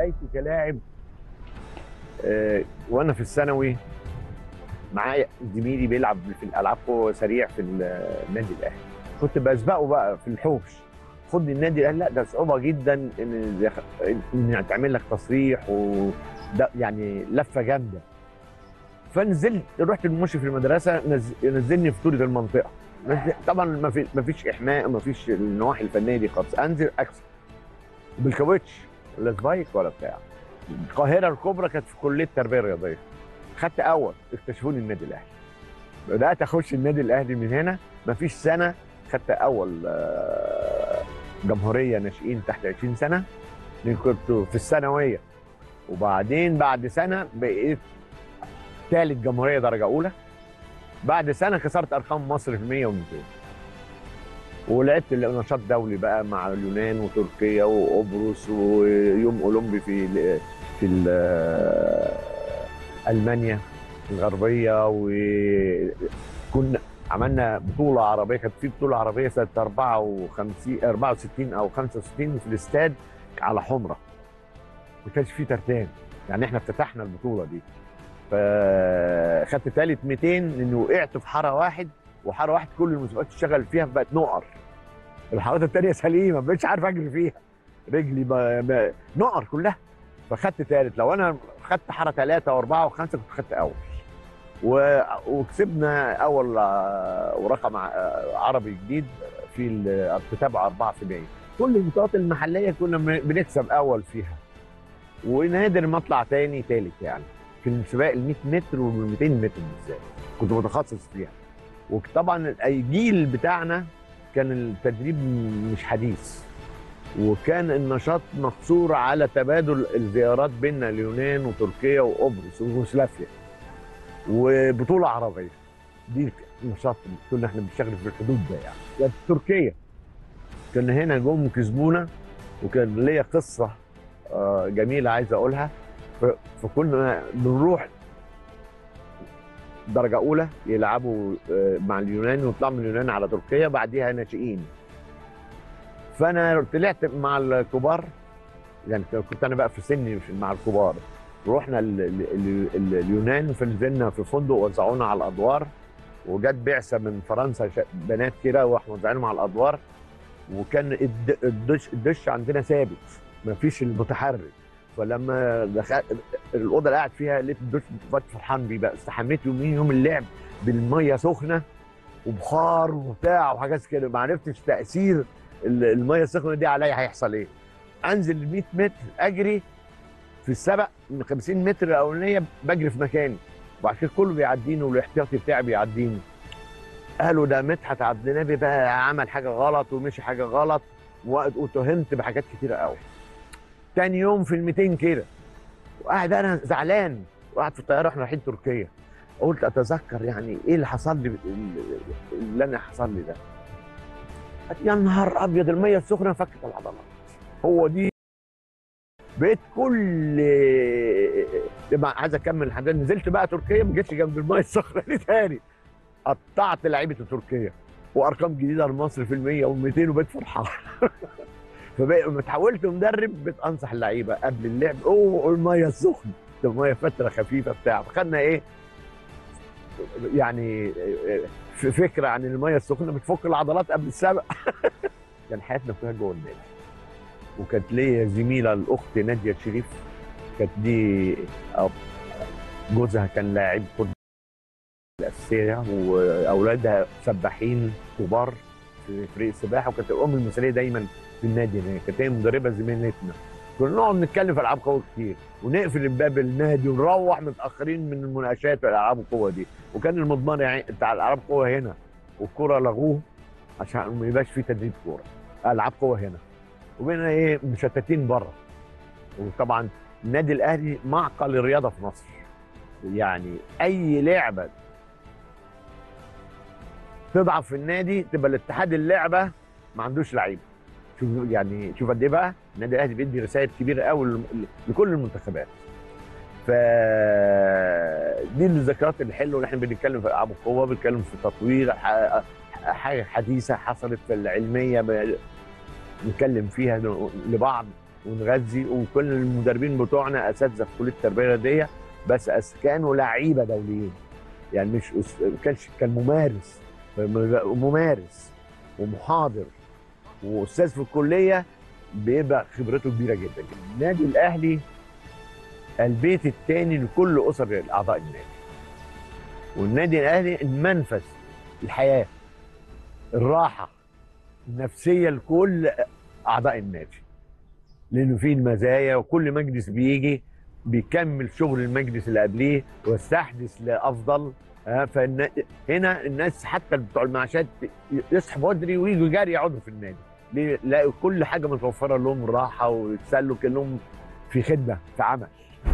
بدايتي كلاعب آه، وانا في الثانوي معايا زميلي بيلعب في الالعاب قوه سريع في النادي الاهلي كنت بسبقه بقى في الحوش خد النادي الاهلي لا ده صعوبه جدا ان يخ- ان تعمل لك تصريح وده يعني لفه جامده فنزلت رحت المشرف في المدرسه نز- نزلني في طوله المنطقه نزل- طبعا ما في ما فيش احماء ما فيش النواحي الفنيه دي خالص انزل اكسب بالكاوتش لا سبايك ولا بتاع القاهره الكبرى كانت في كليه التربيه الرياضيه خدت اول اكتشفوني النادي الاهلي بدات اخش النادي الاهلي من هنا مفيش سنه خدت اول آه، جمهوريه ناشئين تحت 20 سنه لأن كنت في الثانويه وبعدين بعد سنه بقيت ثالث جمهوريه درجه اولى بعد سنه كسرت ارقام مصر في 100 و200 ولعبت نشاط دولي بقى مع اليونان وتركيا وقبرص ويوم اولمبي في ال في ال المانيا الغربيه وكنا عملنا بطوله عربيه كانت في بطوله عربيه سنه 54 64 او 65 في الاستاد على حمره ما كانش فيه ترتان يعني احنا افتتحنا البطوله دي فخدت ثالث 200 لانه وقعت في حاره واحد وحاره واحد كل المسابقات تشتغل فيها بقت نقر الحارات التانية سليمه ما بقتش عارف اجري فيها رجلي ب... ب... نقر كلها فخدت ثالث لو انا خدت حاره ثلاثه واربعه وخمسه كنت خدت اول و... وكسبنا اول آه، ورقم آه، عربي جديد في الكتابه 4 في 100 كل البطولات المحليه كنا بن- بنكسب اول فيها ونادر ما اطلع تاني تالت يعني في السباق ال 100 متر وال 200 متر بالذات كنت متخصص فيها وطبعا الجيل بتاعنا كان التدريب مش حديث وكان النشاط مقصور على تبادل الزيارات بين اليونان وتركيا وقبرص ويوغوسلافيا وبطوله عربيه دي نشاط كنا احنا بنشتغل في الحدود ده يعني كانت تركيا كنا هنا جم كسبونا وكان ليا قصه آه، جميله عايز اقولها ف- فكنا بنروح درجه اولى يلعبوا آه، مع اليونان ويطلعوا من اليونان على تركيا بعديها ناشئين فانا طلعت مع الكبار يعني كنت انا بقى في سني في- مع الكبار رحنا ال ال ال ال اليونان فنزلنا في فندق وزعونا على الادوار وجت بعثه من فرنسا شا- بنات كده واحنا موزعينهم على الادوار وكان الد- الدش الدش عندنا ثابت ما فيش المتحرك فلما دخلت الاوضه اللي قاعد فيها لقيت الدش كنت فرحان بيه بقى استحميت يومين يوم اللعب بالميه سخنه وبخار وبتاع وحاجات كده ما عرفتش تاثير ال- الميه السخنه دي عليا هيحصل ايه انزل ال 100 متر اجري في السبق من 50 متر الاولانيه بجري في مكاني وبعد كده كله بيعديني والاحتياطي بتاعي بيعديني قالوا ده مدحت عبد النبي بقى عمل حاجه غلط ومشي حاجه غلط و- واتهمت بحاجات كتيره قوي تاني يوم في ال 200 كده وقاعد انا زعلان وقاعد في الطياره احنا رايحين تركيا قلت اتذكر يعني ايه اللي حصل لي اللي انا حصل لي ده قالت يا نهار ابيض الميه السخنه فكت العضلات هو دي بقيت كل تبقى عايز اكمل الحاجات نزلت بقى تركيا ما جيتش جنب الميه السخنه دي تاني قطعت لعيبه تركيا وارقام جديده لمصر في المية وال200 وبقيت فرحان فبقى لما اتحولت مدرب بقيت انصح اللعيبه قبل اللعب اوه الميه السخنه ده الميه فتره خفيفه بتاع فخدنا ايه يعني في فكره عن الميه السخنه بتفك العضلات قبل السبق كان حياتنا كلها جوه النادي وكانت ليا زميله الاخت ناديه شريف كانت دي أب- جوزها كان لاعب كره الاساسيه واولادها سباحين كبار في فريق السباحه وكانت الام المثاليه دايما في النادي هناك كانت هي مدربه زميلتنا كنا نقعد نتكلم في العاب قوه كتير ونقفل باب النادي ونروح متاخرين من المناقشات في الالعاب القوه دي وكان المضمار يعني بتاع الالعاب القوه هنا والكره لغوه عشان ما يبقاش في تدريب كوره العاب قوه هنا وبقينا ايه مشتتين بره وطبعا النادي الاهلي معقل الرياضه في مصر يعني اي لعبه تضعف في النادي تبقى الاتحاد اللعبه ما عندوش لعيبه شوف يعني شوف قد ايه بقى النادي الاهلي بيدي رسائل كبيره قوي لل- لكل المنتخبات ف دي الذكريات الحلوه اللي احنا بنتكلم في العاب القوه بنتكلم في تطوير ح- حاجه حديثه حصلت في العلميه ب- نتكلم فيها لبعض ونغذي وكل المدربين بتوعنا اساتذه في كليه التربيه الرياضيه بس أس- كانوا لعيبه دوليين يعني مش أس- ما كانش كان ممارس ممارس ومحاضر واستاذ في الكليه بيبقى خبرته كبيره جدا النادي الاهلي البيت الثاني لكل اسر اعضاء النادي والنادي الاهلي المنفذ الحياه الراحه النفسيه لكل اعضاء النادي لانه فيه المزايا وكل مجلس بيجي بيكمل شغل المجلس اللي قبليه ويستحدث لافضل ها فهنا هنا الناس حتى بتوع المعاشات يصحوا بدري ويجوا جري يقعدوا في النادي ليه؟ لا كل حاجه متوفره لهم راحه ويتسلوا كانهم في خدمه في عمل